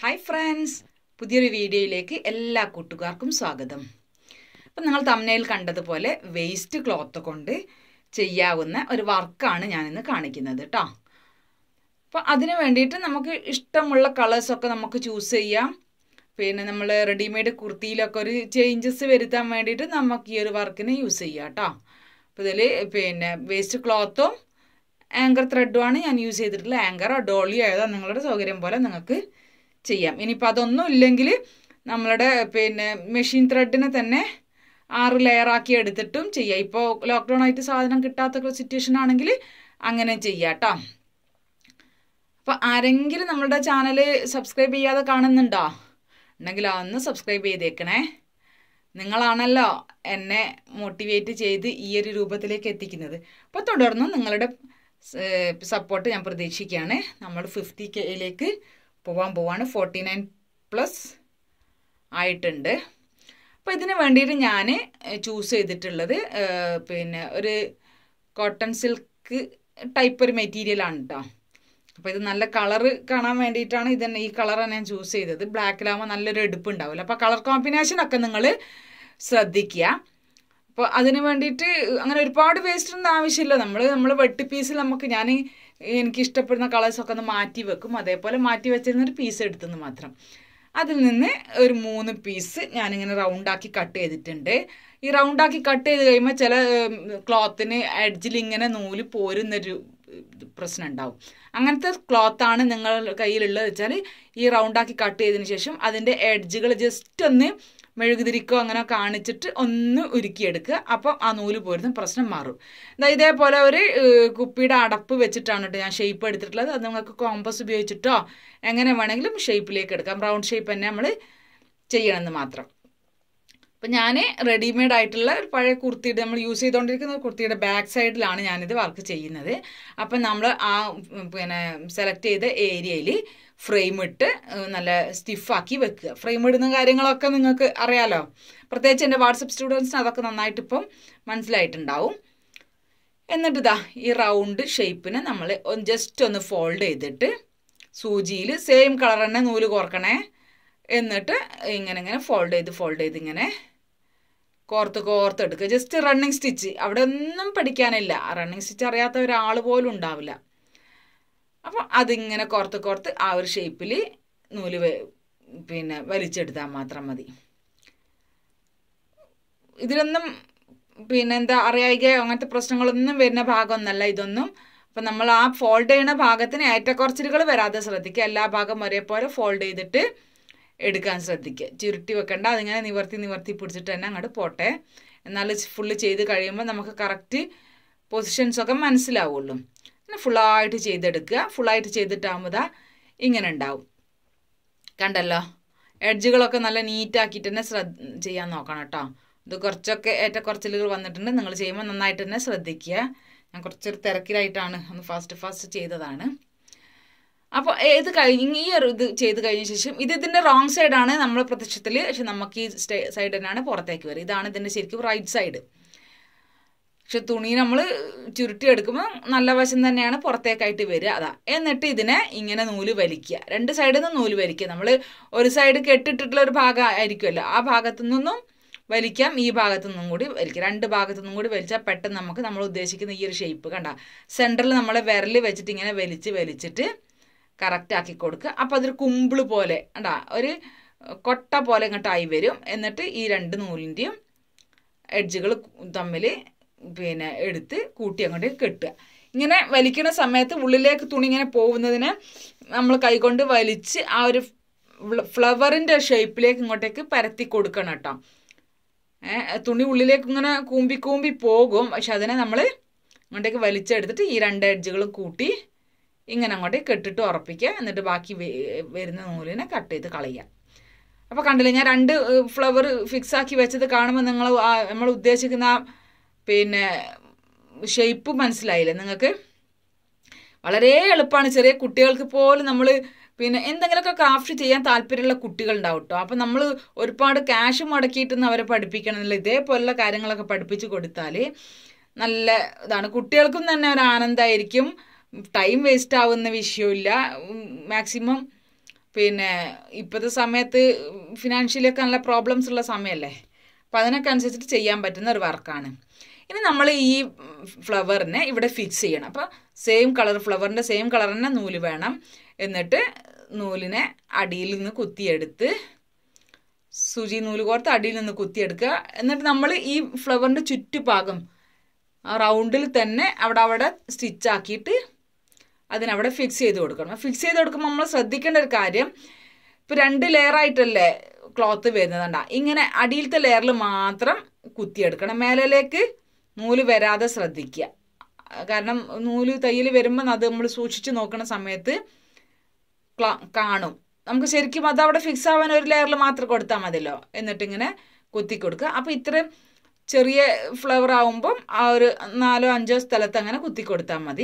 hi friends പുതിയൊരു വീഡിയോയിലേക്ക് എല്ലാ കൂട്ടുകാർക്കും സ്വാഗതം അപ്പം നിങ്ങൾ തമ്മനയിൽ കണ്ടതുപോലെ വേസ്റ്റ് ക്ലോത്ത് കൊണ്ട് ചെയ്യാവുന്ന ഒരു വർക്കാണ് ഞാനിന്ന് കാണിക്കുന്നത് കേട്ടോ അപ്പോൾ അതിന് വേണ്ടിയിട്ട് നമുക്ക് ഇഷ്ടമുള്ള കളേഴ്സൊക്കെ നമുക്ക് ചൂസ് ചെയ്യാം പിന്നെ നമ്മൾ റെഡിമെയ്ഡ് കുർത്തിയിലൊക്കെ ഒരു ചേഞ്ചസ് വരുത്താൻ വേണ്ടിയിട്ട് നമുക്ക് ഈ ഒരു വർക്കിന് യൂസ് ചെയ്യാം കേട്ടോ അപ്പോൾ ഇതിൽ പിന്നെ വേസ്റ്റ് ക്ലോത്തും ആങ്കർ ത്രെഡുമാണ് ഞാൻ യൂസ് ചെയ്തിട്ടുള്ളത് ആങ്കറോ ഡോളിയോ ഏതോ നിങ്ങളുടെ സൗകര്യം പോലെ നിങ്ങൾക്ക് ചെയ്യാം ഇനിയിപ്പോൾ അതൊന്നും ഇല്ലെങ്കിൽ നമ്മളുടെ പിന്നെ മെഷീൻ ത്രെഡിനെ തന്നെ ആറ് ലെയറാക്കി എടുത്തിട്ടും ചെയ്യാം ഇപ്പോൾ ലോക്ക്ഡൗൺ ആയിട്ട് സാധനം കിട്ടാത്ത സിറ്റുവേഷൻ ആണെങ്കിൽ അങ്ങനെ ചെയ്യാം കേട്ടോ അപ്പോൾ ആരെങ്കിലും നമ്മളുടെ ചാനൽ സബ്സ്ക്രൈബ് ചെയ്യാതെ കാണുന്നുണ്ടോ ഉണ്ടെങ്കിൽ അതൊന്ന് സബ്സ്ക്രൈബ് ചെയ്തേക്കണേ നിങ്ങളാണല്ലോ എന്നെ മോട്ടിവേറ്റ് ചെയ്ത് ഈ ഒരു രൂപത്തിലേക്ക് എത്തിക്കുന്നത് അപ്പോൾ തുടർന്നും നിങ്ങളുടെ സപ്പോർട്ട് ഞാൻ പ്രതീക്ഷിക്കുകയാണ് നമ്മൾ ഫിഫ്റ്റി കെയിലേക്ക് പോകാൻ പോവാണ് ഫോർട്ടി നയൻ പ്ലസ് ആയിട്ടുണ്ട് അപ്പോൾ ഇതിന് വേണ്ടിയിട്ട് ഞാൻ ചൂസ് ചെയ്തിട്ടുള്ളത് പിന്നെ ഒരു കോട്ടൺ സിൽക്ക് ടൈപ്പ് ഒരു മെറ്റീരിയലാണ് കേട്ടോ അപ്പോൾ ഇത് നല്ല കളറ് കാണാൻ വേണ്ടിയിട്ടാണ് ഇതന്നെ ഈ കളറാണ് ഞാൻ ചൂസ് ചെയ്തത് ബ്ലാക്കിലാകുമ്പോൾ നല്ലൊരു എടുപ്പ് ഉണ്ടാവില്ല അപ്പോൾ കളർ കോമ്പിനേഷനൊക്കെ നിങ്ങൾ ശ്രദ്ധിക്കുക അപ്പോൾ അതിന് വേണ്ടിയിട്ട് അങ്ങനെ ഒരുപാട് വേസ്റ്റ് ഒന്നും ആവശ്യമില്ല നമ്മൾ നമ്മൾ വെട്ടി പീസിൽ നമുക്ക് ഞാൻ എനിക്ക് ഇഷ്ടപ്പെടുന്ന കളേഴ്സൊക്കെ ഒന്ന് മാറ്റി വെക്കും അതേപോലെ മാറ്റി വെച്ചിരുന്ന ഒരു പീസ് എടുത്തെന്ന് മാത്രം അതിൽ നിന്ന് ഒരു മൂന്ന് പീസ് ഞാനിങ്ങനെ റൗണ്ടാക്കി കട്ട് ചെയ്തിട്ടുണ്ട് ഈ റൗണ്ടാക്കി കട്ട് ചെയ്ത് കഴിയുമ്പോൾ ചില ക്ലോത്തിന് എഡ്ജിൽ ഇങ്ങനെ നൂല് പോരുന്നൊരു പ്രശ്നം ഉണ്ടാവും അങ്ങനത്തെ ക്ലോത്താണ് നിങ്ങളുടെ കയ്യിലുള്ളത് വെച്ചാൽ ഈ റൗണ്ടാക്കി കട്ട് ചെയ്തതിന് ശേഷം അതിൻ്റെ എഡ്ജുകൾ ജസ്റ്റ് ഒന്ന് മെഴുകുതിരിക്കോ അങ്ങനെ കാണിച്ചിട്ട് ഒന്ന് ഉരുക്കിയെടുക്കുക അപ്പം ആ നൂല് പോരുന്ന പ്രശ്നം മാറും ഇതേപോലെ ഒരു കുപ്പിയുടെ അടപ്പ് വെച്ചിട്ടാണ് കേട്ടോ ഞാൻ ഷേപ്പ് എടുത്തിട്ടുള്ളത് അത് നിങ്ങൾക്ക് കോമ്പസ് ഉപയോഗിച്ചിട്ടോ എങ്ങനെ വേണമെങ്കിലും ഷേപ്പിലേക്ക് എടുക്കാം റൗണ്ട് ഷേപ്പ് തന്നെ നമ്മൾ ചെയ്യണമെന്ന് മാത്രം അപ്പം ഞാൻ റെഡിമെയ്ഡ് ആയിട്ടുള്ള ഒരു പഴയ കുർത്തിയുടെ നമ്മൾ യൂസ് ചെയ്തുകൊണ്ടിരിക്കുന്ന കുർത്തിയുടെ ബാക്ക് സൈഡിലാണ് ഞാനിത് വർക്ക് ചെയ്യുന്നത് അപ്പം നമ്മൾ ആ പിന്നെ സെലക്ട് ചെയ്ത ഏരിയയിൽ ഫ്രെയിം ഇട്ട് നല്ല സ്റ്റിഫാക്കി വെക്കുക ഫ്രെയിം ഇടുന്ന കാര്യങ്ങളൊക്കെ നിങ്ങൾക്ക് അറിയാലോ പ്രത്യേകിച്ച് എൻ്റെ വാട്സപ്പ് സ്റ്റുഡൻസിന് അതൊക്കെ നന്നായിട്ട് ഇപ്പം മനസ്സിലായിട്ടുണ്ടാവും എന്നിട്ട് ഇതാ ഈ റൗണ്ട് ഷേപ്പിന് നമ്മൾ ജസ്റ്റ് ഒന്ന് ഫോൾഡ് ചെയ്തിട്ട് സൂചിയിൽ സെയിം കളർ തന്നെ നൂല് കോർക്കണേ എന്നിട്ട് ഇങ്ങനെ ഇങ്ങനെ ഫോൾഡ് ചെയ്ത് ഫോൾഡ് ചെയ്ത് ഇങ്ങനെ കോർത്ത് കോർത്ത് എടുക്കുക ജസ്റ്റ് റണ്ണിങ് സ്റ്റിച്ച് അവിടെ ഒന്നും പഠിക്കാനില്ല റണ്ണിങ് സ്റ്റിച്ച് അറിയാത്ത ഒരാൾ പോലും ഉണ്ടാവില്ല അപ്പോൾ അതിങ്ങനെ കോർത്ത് കോർത്ത് ആ ഒരു ഷേപ്പിൽ നൂല് പിന്നെ വലിച്ചെടുത്താൽ മാത്രം മതി ഇതിലൊന്നും പിന്നെ എന്താ അറിയായികയോ അങ്ങനത്തെ പ്രശ്നങ്ങളൊന്നും വരുന്ന ഭാഗമൊന്നല്ല ഇതൊന്നും അപ്പം നമ്മൾ ആ ഫോൾഡ് ചെയ്യുന്ന ഭാഗത്തിന് ഏറ്റക്കുറച്ചിലുകൾ വരാതെ ശ്രദ്ധിക്കുക എല്ലാ ഭാഗം ഒരേപോലെ ഫോൾഡ് ചെയ്തിട്ട് എടുക്കാൻ ശ്രദ്ധിക്കുക ചുരുട്ടി വെക്കണ്ട അതിങ്ങനെ നിവർത്തി നിവർത്തി പിടിച്ചിട്ട് തന്നെ അങ്ങോട്ട് പോട്ടെ എന്നാൽ ഫുള്ള് ചെയ്ത് കഴിയുമ്പോൾ നമുക്ക് കറക്റ്റ് പൊസിഷൻസൊക്കെ മനസ്സിലാവുള്ളൂ അങ്ങനെ ഫുള്ളായിട്ട് ചെയ്തെടുക്കുക ഫുള്ളായിട്ട് ചെയ്തിട്ടാകുമ്പോൾ ഇങ്ങനെ ഉണ്ടാവും കണ്ടല്ലോ എഡ്ജുകളൊക്കെ നല്ല നീറ്റാക്കിയിട്ട് തന്നെ ശ്രദ്ധ ചെയ്യാൻ നോക്കണം കേട്ടോ ഇത് കുറച്ചൊക്കെ ഏറ്റക്കുറച്ചിലുകൾ വന്നിട്ടുണ്ട് നിങ്ങൾ ചെയ്യുമ്പോൾ നന്നായിട്ട് തന്നെ ശ്രദ്ധിക്കുക ഞാൻ കുറച്ചൊരു തിരക്കിലായിട്ടാണ് ഒന്ന് ഫാസ്റ്റ് ഫാസ്റ്റ് ചെയ്തതാണ് അപ്പോൾ ഇത് കഴിഞ്ഞ് ഈ ഒരു ഇത് ചെയ്ത് കഴിഞ്ഞ ശേഷം ഇത് ഇതിൻ്റെ റോങ് സൈഡാണ് നമ്മൾ പ്രത്യക്ഷത്തിൽ പക്ഷെ നമുക്ക് ഈ സൈഡ് തന്നെയാണ് പുറത്തേക്ക് വരിക ഇതാണ് ഇതിൻ്റെ ശരിക്കും റൈറ്റ് സൈഡ് പക്ഷെ തുണി നമ്മൾ ചുരുട്ടി എടുക്കുമ്പോൾ നല്ല വശം തന്നെയാണ് പുറത്തേക്കായിട്ട് വരിക അതാ എന്നിട്ട് ഇതിനെ ഇങ്ങനെ നൂല് വലിക്കുക രണ്ട് സൈഡിൽ നിന്ന് നൂല് വലിക്കുക നമ്മൾ ഒരു സൈഡ് കെട്ടിട്ടിട്ടുള്ള ഒരു ഭാഗം ആയിരിക്കുമല്ലോ ആ ഭാഗത്തു നിന്നും വലിക്കാം ഈ ഭാഗത്തു നിന്നും കൂടി വലിക്കാം രണ്ട് ഭാഗത്തു നിന്നും കൂടി വലിച്ചാൽ പെട്ടെന്ന് നമുക്ക് നമ്മൾ ഉദ്ദേശിക്കുന്ന ഈ ഒരു ഷേപ്പ് കണ്ട സെൻറ്ററിൽ നമ്മൾ വിരൽ വെച്ചിട്ട് ഇങ്ങനെ വലിച്ച് വലിച്ചിട്ട് കറക്റ്റ് ആക്കി കൊടുക്കുക അപ്പോൾ അതൊരു കുമ്പിള് പോലെ കണ്ടാ ഒരു കൊട്ട പോലെ ഇങ്ങോട്ടായി വരും എന്നിട്ട് ഈ രണ്ട് നൂലിൻ്റെയും എഡ്ജുകൾ തമ്മിൽ പിന്നെ എടുത്ത് കൂട്ടി അങ്ങോട്ട് കെട്ടുക ഇങ്ങനെ വലിക്കുന്ന സമയത്ത് ഉള്ളിലേക്ക് തുണി ഇങ്ങനെ പോകുന്നതിന് നമ്മൾ കൈകൊണ്ട് വലിച്ച് ആ ഒരു ഫ്ലവറിൻ്റെ ഷേപ്പിലേക്ക് ഇങ്ങോട്ടേക്ക് പരത്തി കൊടുക്കണം കേട്ടോ തുണി ഉള്ളിലേക്ക് ഇങ്ങനെ കൂമ്പി കൂമ്പി പോകും പക്ഷെ അതിനെ നമ്മൾ ഇങ്ങോട്ടേക്ക് വലിച്ചെടുത്തിട്ട് ഈ രണ്ട് എഡ്ജുകളും കൂട്ടി ഇങ്ങനെ അങ്ങോട്ട് കെട്ടിട്ട് ഉറപ്പിക്കുക എന്നിട്ട് ബാക്കി വരുന്ന നൂലിനെ കട്ട് ചെയ്ത് കളയുക അപ്പോൾ കണ്ടില്ലേ ഞാൻ രണ്ട് ഫ്ലവർ ഫിക്സ് ആക്കി വെച്ചത് കാണുമ്പോൾ നിങ്ങൾ നമ്മൾ ഉദ്ദേശിക്കുന്ന പിന്നെ ഷേപ്പ് മനസ്സിലായില്ലേ നിങ്ങൾക്ക് വളരെ എളുപ്പമാണ് ചെറിയ കുട്ടികൾക്ക് പോലും നമ്മൾ പിന്നെ എന്തെങ്കിലുമൊക്കെ ക്രാഫ്റ്റ് ചെയ്യാൻ താല്പര്യമുള്ള കുട്ടികൾ ഉണ്ടാവും കേട്ടോ അപ്പം നമ്മൾ ഒരുപാട് ക്യാഷ് മുടക്കിയിട്ടൊന്നും അവരെ പഠിപ്പിക്കണമെന്നില്ല ഇതേപോലുള്ള കാര്യങ്ങളൊക്കെ പഠിപ്പിച്ച് കൊടുത്താൽ നല്ല ഇതാണ് കുട്ടികൾക്കും തന്നെ ഒരു ആനന്ദമായിരിക്കും ടൈം വേസ്റ്റ് ആവുന്ന വിഷയമില്ല മാക്സിമം പിന്നെ ഇപ്പോഴത്തെ സമയത്ത് ഫിനാൻഷ്യലിയൊക്കെ നല്ല പ്രോബ്ലംസ് ഉള്ള സമയമല്ലേ അപ്പം അതിനൊക്കെ അനുസരിച്ചിട്ട് ചെയ്യാൻ പറ്റുന്ന ഒരു വർക്കാണ് ഇനി നമ്മൾ ഈ ഫ്ലവറിനെ ഇവിടെ ഫിക്സ് ചെയ്യണം അപ്പോൾ സെയിം കളർ ഫ്ലവറിൻ്റെ സെയിം കളർ തന്നെ നൂല് വേണം എന്നിട്ട് നൂലിനെ അടിയിൽ നിന്ന് കുത്തിയെടുത്ത് സൂചി നൂല് കോർത്ത് അടിയിൽ നിന്ന് കുത്തിയെടുക്കുക എന്നിട്ട് നമ്മൾ ഈ ഫ്ലവറിൻ്റെ ചുറ്റുഭാഗം ആ റൗണ്ടിൽ തന്നെ അവിടെ അവിടെ സ്റ്റിച്ച് ആക്കിയിട്ട് അതിനവിടെ ഫിക്സ് ചെയ്ത് കൊടുക്കണം ഫിക്സ് ചെയ്ത് കൊടുക്കുമ്പോൾ നമ്മൾ ശ്രദ്ധിക്കേണ്ട ഒരു കാര്യം ഇപ്പോൾ രണ്ട് ലെയർ ആയിട്ടല്ലേ ക്ലോത്ത് വരുന്നതുണ്ട ഇങ്ങനെ അടിയിലത്തെ ലെയറിൽ മാത്രം കുത്തിയെടുക്കണം മേലിലേക്ക് നൂല് വരാതെ ശ്രദ്ധിക്കുക കാരണം നൂല് തയ്യൽ വരുമ്പോൾ അത് നമ്മൾ സൂക്ഷിച്ച് നോക്കുന്ന സമയത്ത് കാണും നമുക്ക് ശരിക്കും അത് അവിടെ ഫിക്സ് ആവാൻ ഒരു ലെയറിൽ മാത്രം കൊടുത്താൽ മതിയല്ലോ എന്നിട്ട് ഇങ്ങനെ കുത്തി കൊടുക്കുക അപ്പോൾ ഇത്രയും ചെറിയ ഫ്ലവർ ആവുമ്പം ആ ഒരു നാലോ അഞ്ചോ സ്ഥലത്ത് അങ്ങനെ കുത്തി കൊടുത്താൽ മതി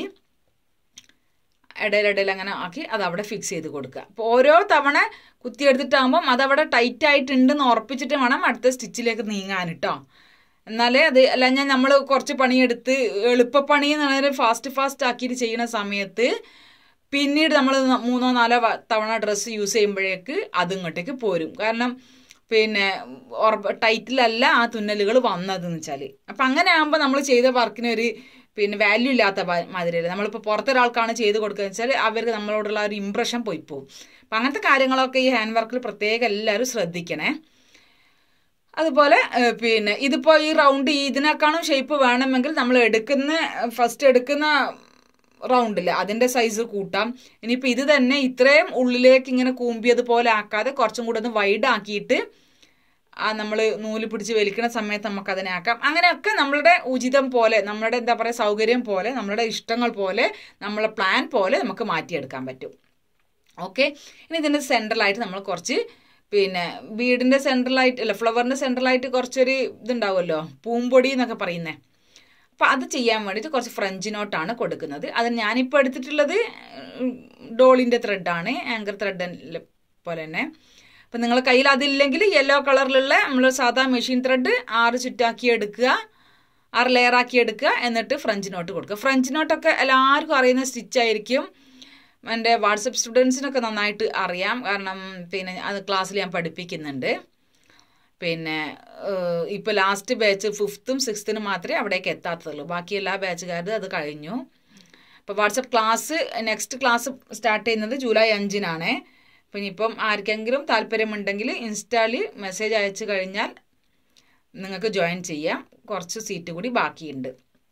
ഇടയിലിടയിൽ അങ്ങനെ ആക്കി അത് അവിടെ ഫിക്സ് ചെയ്ത് കൊടുക്കുക അപ്പോൾ ഓരോ തവണ കുത്തിയെടുത്തിട്ടാകുമ്പം അതവിടെ ടൈറ്റ് ആയിട്ടുണ്ടെന്ന് ഉറപ്പിച്ചിട്ട് വേണം അടുത്ത സ്റ്റിച്ചിലേക്ക് നീങ്ങാൻ കേട്ടോ എന്നാലേ അത് അല്ല ഞാൻ നമ്മൾ കുറച്ച് പണിയെടുത്ത് എളുപ്പപ്പണി എന്നുള്ളൊരു ഫാസ്റ്റ് ഫാസ്റ്റ് ആക്കിയിട്ട് ചെയ്യുന്ന സമയത്ത് പിന്നീട് നമ്മൾ മൂന്നോ നാലോ തവണ ഡ്രസ്സ് യൂസ് ചെയ്യുമ്പോഴേക്ക് അത് ഇങ്ങോട്ടേക്ക് പോരും കാരണം പിന്നെ ഉറപ്പ് ടൈറ്റിലല്ല ആ തുന്നലുകൾ വന്നതെന്ന് വെച്ചാൽ അപ്പം അങ്ങനെ ആകുമ്പോൾ നമ്മൾ ചെയ്ത വർക്കിന് ഒരു പിന്നെ വാല്യൂ ഇല്ലാത്ത മാതിരിയല്ലേ നമ്മളിപ്പോൾ പുറത്തൊരാൾക്കാണ് ചെയ്ത് കൊടുക്കുക വെച്ചാൽ അവർക്ക് നമ്മളോടുള്ള ഒരു ഇമ്പ്രഷൻ പോയി പോകും അപ്പം അങ്ങനത്തെ കാര്യങ്ങളൊക്കെ ഈ ഹാൻഡ് വർക്കിൽ പ്രത്യേകം എല്ലാവരും ശ്രദ്ധിക്കണേ അതുപോലെ പിന്നെ ഇതിപ്പോൾ ഈ റൗണ്ട് ഇതിനേക്കാളും ഷേപ്പ് വേണമെങ്കിൽ നമ്മൾ എടുക്കുന്ന ഫസ്റ്റ് എടുക്കുന്ന റൗണ്ടിൽ അതിൻ്റെ സൈസ് കൂട്ടാം ഇനിയിപ്പോൾ ഇത് തന്നെ ഇത്രയും ഉള്ളിലേക്ക് ഇങ്ങനെ കൂമ്പിയതുപോലെ ആക്കാതെ കുറച്ചും കൂടെ ഒന്ന് വൈഡ് ആക്കിയിട്ട് ആ നമ്മൾ നൂല് പിടിച്ച് വലിക്കുന്ന സമയത്ത് നമുക്ക് അതിനെ ആക്കാം അങ്ങനെയൊക്കെ നമ്മളുടെ ഉചിതം പോലെ നമ്മളുടെ എന്താ പറയുക സൗകര്യം പോലെ നമ്മളുടെ ഇഷ്ടങ്ങൾ പോലെ നമ്മളെ പ്ലാൻ പോലെ നമുക്ക് മാറ്റിയെടുക്കാൻ പറ്റും ഓക്കെ ഇനി ഇതിൻ്റെ സെൻട്രലായിട്ട് നമ്മൾ കുറച്ച് പിന്നെ വീടിൻ്റെ സെൻട്രലായിട്ട് അല്ല ഫ്ലവറിൻ്റെ സെൻട്രലായിട്ട് കുറച്ചൊരു ഇതുണ്ടാവുമല്ലോ പൂമ്പൊടി എന്നൊക്കെ പറയുന്നത് അപ്പോൾ അത് ചെയ്യാൻ വേണ്ടിയിട്ട് കുറച്ച് ഫ്രഞ്ച് നോട്ടാണ് കൊടുക്കുന്നത് അത് ഞാനിപ്പോൾ എടുത്തിട്ടുള്ളത് ഡോളിൻ്റെ ത്രെഡാണ് ആങ്കർ ത്രെഡ് പോലെ തന്നെ അപ്പം നിങ്ങളുടെ കയ്യിൽ അതില്ലെങ്കിൽ യെല്ലോ കളറിലുള്ള നമ്മൾ സാധാ മെഷീൻ ത്രെഡ് ആറ് ചുറ്റാക്കി എടുക്കുക ആറ് ലെയർ ആക്കി എടുക്കുക എന്നിട്ട് ഫ്രഞ്ച് നോട്ട് കൊടുക്കുക ഫ്രഞ്ച് നോട്ടൊക്കെ എല്ലാവർക്കും അറിയുന്ന സ്റ്റിച്ചായിരിക്കും എൻ്റെ വാട്സപ്പ് സ്റ്റുഡൻസിനൊക്കെ നന്നായിട്ട് അറിയാം കാരണം പിന്നെ അത് ക്ലാസ്സിൽ ഞാൻ പഠിപ്പിക്കുന്നുണ്ട് പിന്നെ ഇപ്പോൾ ലാസ്റ്റ് ബാച്ച് ഫിഫ്ത്തും സിക്സ്ത്തിനും മാത്രമേ അവിടേക്ക് എത്താത്തുള്ളൂ ബാക്കി എല്ലാ ബാച്ചുകാരും അത് കഴിഞ്ഞു അപ്പോൾ WhatsApp class next class start ചെയ്യുന്നത് ജൂലൈ അഞ്ചിനാണ് അപ്പം ഇനിയിപ്പം ആർക്കെങ്കിലും താല്പര്യമുണ്ടെങ്കിൽ ഇൻസ്റ്റാളിൽ മെസ്സേജ് അയച്ചു കഴിഞ്ഞാൽ നിങ്ങൾക്ക് ജോയിൻ ചെയ്യാം കുറച്ച് സീറ്റ് കൂടി ബാക്കിയുണ്ട്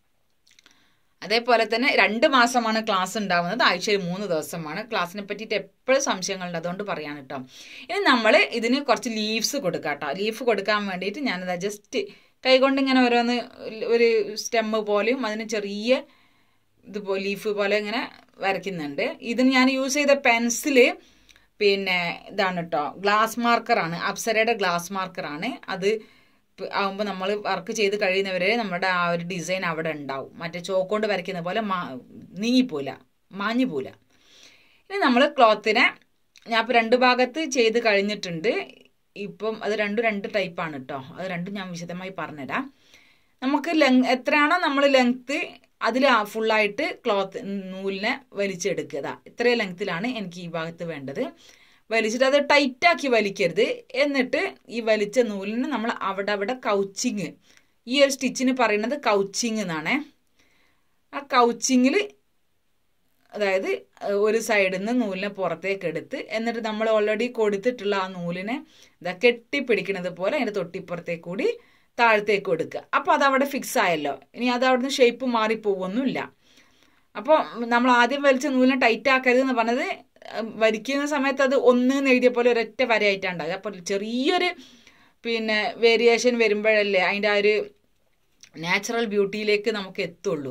അതേപോലെ തന്നെ രണ്ട് മാസമാണ് ക്ലാസ് ഉണ്ടാവുന്നത് ആഴ്ചയിൽ മൂന്ന് ദിവസമാണ് ക്ലാസ്സിനെ പറ്റിയിട്ട് എപ്പോഴും സംശയങ്ങളുണ്ട് അതുകൊണ്ട് പറയാൻ കേട്ടോ ഇനി നമ്മൾ ഇതിന് കുറച്ച് ലീവ്സ് കൊടുക്കാം കേട്ടോ ലീഫ് കൊടുക്കാൻ വേണ്ടിയിട്ട് ഞാനത് ജസ്റ്റ് കൈകൊണ്ട് ഇങ്ങനെ ഓരോന്ന് ഒരു സ്റ്റെമ്മ് പോലെയും അതിന് ചെറിയ ഇതുപോലെ ലീഫ് പോലെ ഇങ്ങനെ വരയ്ക്കുന്നുണ്ട് ഇതിന് ഞാൻ യൂസ് ചെയ്ത പെൻസില് പിന്നെ ഇതാണ് കേട്ടോ ഗ്ലാസ് മാർക്കറാണ് അപ്സരയുടെ ഗ്ലാസ് മാർക്കറാണ് അത് ആകുമ്പോൾ നമ്മൾ വർക്ക് ചെയ്ത് കഴിയുന്നവരെ നമ്മുടെ ആ ഒരു ഡിസൈൻ അവിടെ ഉണ്ടാവും മറ്റേ ചോക്കൊണ്ട് വരയ്ക്കുന്ന പോലെ മാ നീങ്ങിപ്പോല മാഞ്ഞു പോല ഇനി നമ്മൾ ക്ലോത്തിനെ ഞാൻ ഇപ്പോൾ രണ്ട് ഭാഗത്ത് ചെയ്ത് കഴിഞ്ഞിട്ടുണ്ട് ഇപ്പം അത് രണ്ടും രണ്ട് ടൈപ്പാണ് കേട്ടോ അത് രണ്ടും ഞാൻ വിശദമായി പറഞ്ഞുതരാം നമുക്ക് ലെങ് എത്രയാണോ നമ്മൾ ലെങ്ത്ത് അതിൽ ഫുള്ളായിട്ട് ക്ലോത്ത് നൂലിനെ വലിച്ചെടുക്കുക ഇത്രയും ലെങ്ത്തിലാണ് എനിക്ക് ഈ ഭാഗത്ത് വേണ്ടത് വലിച്ചിട്ട് അത് ടൈറ്റാക്കി വലിക്കരുത് എന്നിട്ട് ഈ വലിച്ച നൂലിന് നമ്മൾ അവിടെ അവിടെ കൗച്ചിങ് ഈ ഒരു സ്റ്റിച്ചിന് പറയുന്നത് കൗച്ചിങ് എന്നാണേ ആ കൗച്ചിങ്ങിൽ അതായത് ഒരു സൈഡിൽ നിന്ന് നൂലിനെ പുറത്തേക്ക് എടുത്ത് എന്നിട്ട് നമ്മൾ ഓൾറെഡി കൊടുത്തിട്ടുള്ള ആ നൂലിനെ ഇതാ കെട്ടിപ്പിടിക്കുന്നത് പോലെ അതിൻ്റെ തൊട്ടിപ്പുറത്തേക്ക് കൂടി താഴത്തേക്ക് കൊടുക്കുക അപ്പോൾ അത് അവിടെ ഫിക്സ് ആയല്ലോ ഇനി അത് അവിടുന്ന് ഷേപ്പ് മാറിപ്പോവൊന്നുമില്ല അപ്പോൾ നമ്മൾ ആദ്യം വലിച്ച നൂലിനെ ടൈറ്റ് ആക്കരുത് എന്ന് പറഞ്ഞത് വരിക്കുന്ന സമയത്ത് അത് ഒന്ന് എന്ന് എഴുതിയ പോലെ ഒരൊറ്റ വരയായിട്ടാണ് ഉണ്ടാകുക അപ്പോൾ ചെറിയൊരു പിന്നെ വേരിയേഷൻ വരുമ്പോഴല്ലേ അതിൻ്റെ ആ ഒരു നാച്ചുറൽ ബ്യൂട്ടിയിലേക്ക് നമുക്ക് എത്തുള്ളൂ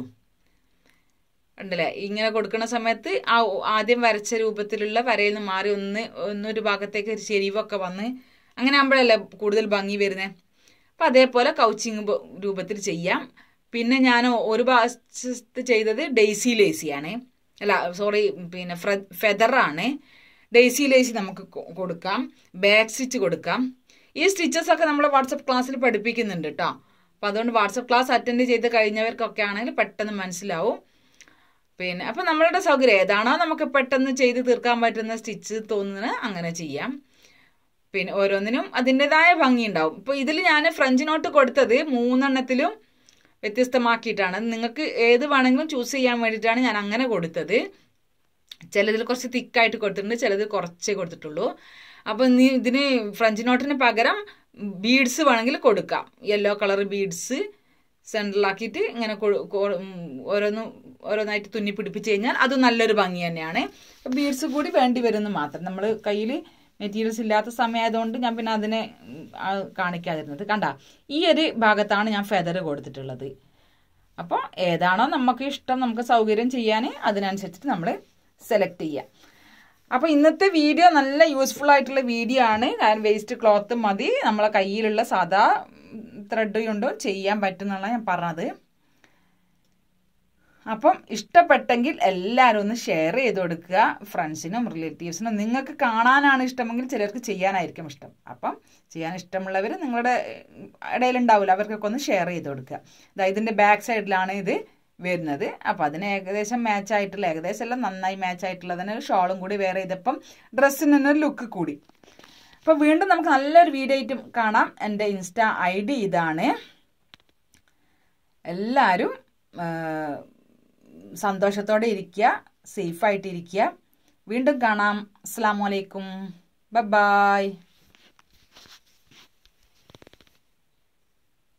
ഉണ്ടല്ലേ ഇങ്ങനെ കൊടുക്കുന്ന സമയത്ത് ആ ആദ്യം വരച്ച രൂപത്തിലുള്ള വരയിൽ നിന്ന് മാറി ഒന്ന് ഒന്നൊരു ഭാഗത്തേക്ക് ഒരു ചെരിവൊക്കെ വന്ന് അങ്ങനെ ആകുമ്പോഴല്ലേ കൂടുതൽ ഭംഗി വരുന്നത് അപ്പം അതേപോലെ കൗച്ചിങ് രൂപത്തിൽ ചെയ്യാം പിന്നെ ഞാൻ ഒരു ഭാഗത്ത് ചെയ്തത് ഡെയ്സി ലേസിയാണ് അല്ല സോറി പിന്നെ ഫെദറാണ് ഡെയ്സി ലേസി നമുക്ക് കൊടുക്കാം ബാക്ക് സ്റ്റിച്ച് കൊടുക്കാം ഈ സ്റ്റിച്ചസ് ഒക്കെ നമ്മൾ വാട്സപ്പ് ക്ലാസ്സിൽ പഠിപ്പിക്കുന്നുണ്ട് കേട്ടോ അപ്പോൾ അതുകൊണ്ട് വാട്സപ്പ് ക്ലാസ് അറ്റൻഡ് ചെയ്ത് കഴിഞ്ഞവർക്കൊക്കെ ആണെങ്കിൽ പെട്ടെന്ന് മനസ്സിലാവും പിന്നെ അപ്പം നമ്മളുടെ സൗകര്യം ഏതാണോ നമുക്ക് പെട്ടെന്ന് ചെയ്ത് തീർക്കാൻ പറ്റുന്ന സ്റ്റിച്ച് തോന്നുന്നത് അങ്ങനെ ചെയ്യാം പിന്നെ ഓരോന്നിനും അതിൻ്റെതായ ഭംഗി ഉണ്ടാവും ഇപ്പോൾ ഇതിൽ ഞാൻ ഫ്രഞ്ച് നോട്ട് കൊടുത്തത് മൂന്നെണ്ണത്തിലും വ്യത്യസ്തമാക്കിയിട്ടാണ് നിങ്ങൾക്ക് ഏത് വേണമെങ്കിലും ചൂസ് ചെയ്യാൻ വേണ്ടിയിട്ടാണ് ഞാൻ അങ്ങനെ കൊടുത്തത് ചിലതിൽ കുറച്ച് തിക്കായിട്ട് കൊടുത്തിട്ടുണ്ട് ചിലത് കുറച്ചേ കൊടുത്തിട്ടുള്ളൂ അപ്പോൾ നീ ഇതിന് ഫ്രഞ്ച് നോട്ടിന് പകരം ബീഡ്സ് വേണമെങ്കിൽ കൊടുക്കാം യെല്ലോ കളർ ബീഡ്സ് സെൻറ്ററിലാക്കിയിട്ട് ഇങ്ങനെ ഓരോന്ന് ഓരോന്നായിട്ട് തുന്നി പിടിപ്പിച്ച് കഴിഞ്ഞാൽ അത് നല്ലൊരു ഭംഗി തന്നെയാണ് ബീഡ്സ് കൂടി വേണ്ടി വരുന്നു മാത്രം നമ്മൾ കയ്യിൽ മെറ്റീരിയൽസ് ഇല്ലാത്ത സമയമായതുകൊണ്ട് ഞാൻ പിന്നെ അതിനെ കാണിക്കാതിരുന്നത് കണ്ട ഈ ഒരു ഭാഗത്താണ് ഞാൻ ഫെദർ കൊടുത്തിട്ടുള്ളത് അപ്പോൾ ഏതാണോ നമുക്ക് ഇഷ്ടം നമുക്ക് സൗകര്യം ചെയ്യാൻ അതിനനുസരിച്ചിട്ട് നമ്മൾ സെലക്ട് ചെയ്യുക അപ്പോൾ ഇന്നത്തെ വീഡിയോ നല്ല യൂസ്ഫുൾ ആയിട്ടുള്ള വീഡിയോ ആണ് കാരണം വേസ്റ്റ് ക്ലോത്ത് മതി നമ്മളെ കയ്യിലുള്ള സാധാ ത്രെഡ് കൊണ്ടോ ചെയ്യാൻ പറ്റുന്നുള്ള ഞാൻ പറഞ്ഞത് അപ്പം ഇഷ്ടപ്പെട്ടെങ്കിൽ എല്ലാവരും ഒന്ന് ഷെയർ ചെയ്ത് കൊടുക്കുക ഫ്രണ്ട്സിനും റിലേറ്റീവ്സിനും നിങ്ങൾക്ക് കാണാനാണ് ഇഷ്ടമെങ്കിൽ ചിലർക്ക് ചെയ്യാനായിരിക്കും ഇഷ്ടം അപ്പം ചെയ്യാൻ ഇഷ്ടമുള്ളവർ നിങ്ങളുടെ ഇടയിലുണ്ടാവില്ല അവർക്കൊക്കെ ഒന്ന് ഷെയർ ചെയ്ത് കൊടുക്കുക അതായത് ഇതിൻ്റെ ബാക്ക് സൈഡിലാണ് ഇത് വരുന്നത് അപ്പോൾ അതിന് ഏകദേശം മാച്ച് ആയിട്ടുള്ള ഏകദേശം എല്ലാം നന്നായി മാച്ച് ആയിട്ടുള്ളതിന് ഒരു ഷോളും കൂടി വേറെ ചെയ്തപ്പം ഡ്രസ്സിന് തന്നെ ഒരു ലുക്ക് കൂടി അപ്പോൾ വീണ്ടും നമുക്ക് നല്ലൊരു വീഡിയോ ആയിട്ടും കാണാം എൻ്റെ ഇൻസ്റ്റാ ഐ ഡി ഇതാണ് എല്ലാവരും സന്തോഷത്തോടെ ഇരിക്കുക സേഫായിട്ടിരിക്കുക വീണ്ടും കാണാം അസ്സാം വലൈക്കും ബൈ